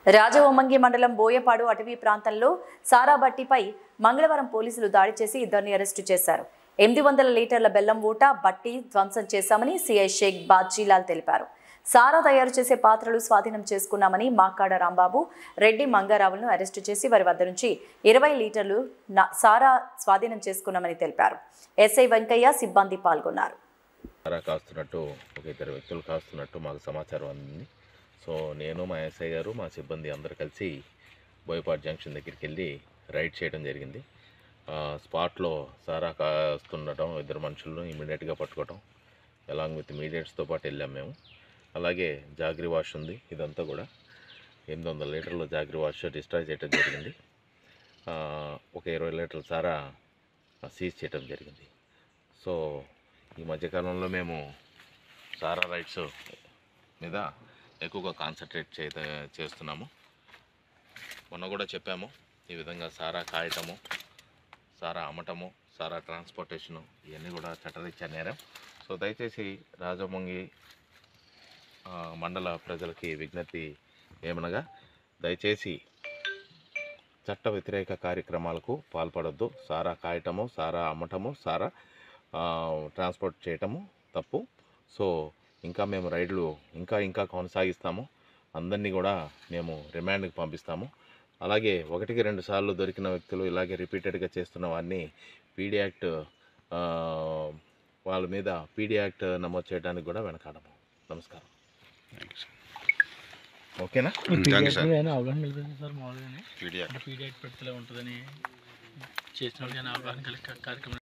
రాజవొమ్మంగి మండలం బోయపాడు అటవీ ప్రాంతంలో సారాబట్టిపై మంగళవారం పోలీసులు దాడి చేసి ఇద్దరిని అరెస్టు చేశారు ఎనిమిది వందల లీటర్ల బెల్లం ఊట బట్టి ధ్వంసం చేశామని సిఐ షేక్ బాజీలాల్ తెలిపారు సారా తయారు చేసే పాత్రలు స్వాధీనం చేసుకున్నామని మాకాడ రాంబాబు రెడ్డి మంగారావులను అరెస్టు చేసి వారి వద్ద నుంచి ఇరవై లీటర్లు నా- సారా స్వాధీనం చేసుకున్నామని తెలిపారు ఎస్ఐ వెంకయ్య సిబ్బంది పాల్గొన్నారు సారా కాస్తున్నట్టు ఒక ఇద్దరు వ్యక్తులు కాస్తున్నట్టు మాకు సమాచారం అందింది సో నేను మా ఎస్ఐ గారు మా సిబ్బంది అందరూ కలిసి బోయపాట్ జంక్షన్ దగ్గరికి వెళ్ళి రైడ్ చేయడం జరిగింది ఆ, స్పాట్లో సారా కాస్తుండటం ఇద్దరు మనుషులను ఇమీడియట్గా పట్టుకోవటం అలాంగ్ విత్ మీడియట్స్తో పాటు వెళ్ళాం మేము అలాగే జాగ్రి వాష్ ఉంది ఇదంతా కూడా ఎనిమిది వందల లీటర్ల జాగ్రి వాష్ డిస్ట్రాయ్ చేయడం జరిగింది ఆ, ఒక ఇరవై లీటర్ల సారా సీజ్ చేయడం జరిగింది సో ఈ మధ్యకాలంలో మేము సారా రైట్స్ మీద ఎక్కువగా కాన్సన్ట్రేట్ చే చేస్తున్నాము మొన్న కూడా చెప్పాము ఈ విధంగా సారా కాయటము సారా అమ్మటము సారా ట్రాన్స్పోర్టేషను ఇవన్నీ కూడా చట్టరీత్యా నేరం సో దయచేసి రాజమంగి ఆ, మండల ప్రజలకి విజ్ఞప్తి ఏమనగా దయచేసి చట్ట వ్యతిరేక కార్యక్రమాలకు పాల్పడొద్దు సారా కాయటము సారా అమ్మటము సారా ఆ, ట్రాన్స్పోర్ట్ చేయటము తప్పు సో ఇంకా మేము రైడ్లు ఇంకా ఇంకా కొనసాగిస్తాము అందరినీ కూడా మేము రిమాండ్కి పంపిస్తాము అలాగే ఒకటికి రెండు సార్లు దొరికిన వ్యక్తులు ఇలాగే రిపీటెడ్గా చేస్తున్న వారిని పీడీ యాక్ట్ ఆ, వాళ్ళ మీద పీడీ యాక్ట్ నమోదు చేయడానికి కూడా వెనకాడము నమస్కారం ఓకేనా అయినా అవగాహన కలిగింది సార్ మామూలుగానే పీడీ అంటే పీడియాట్ పెడితే ఉంటుందని చేసిన వాళ్ళకి అయినా అవగాహన కలిగి కార్యక్రమం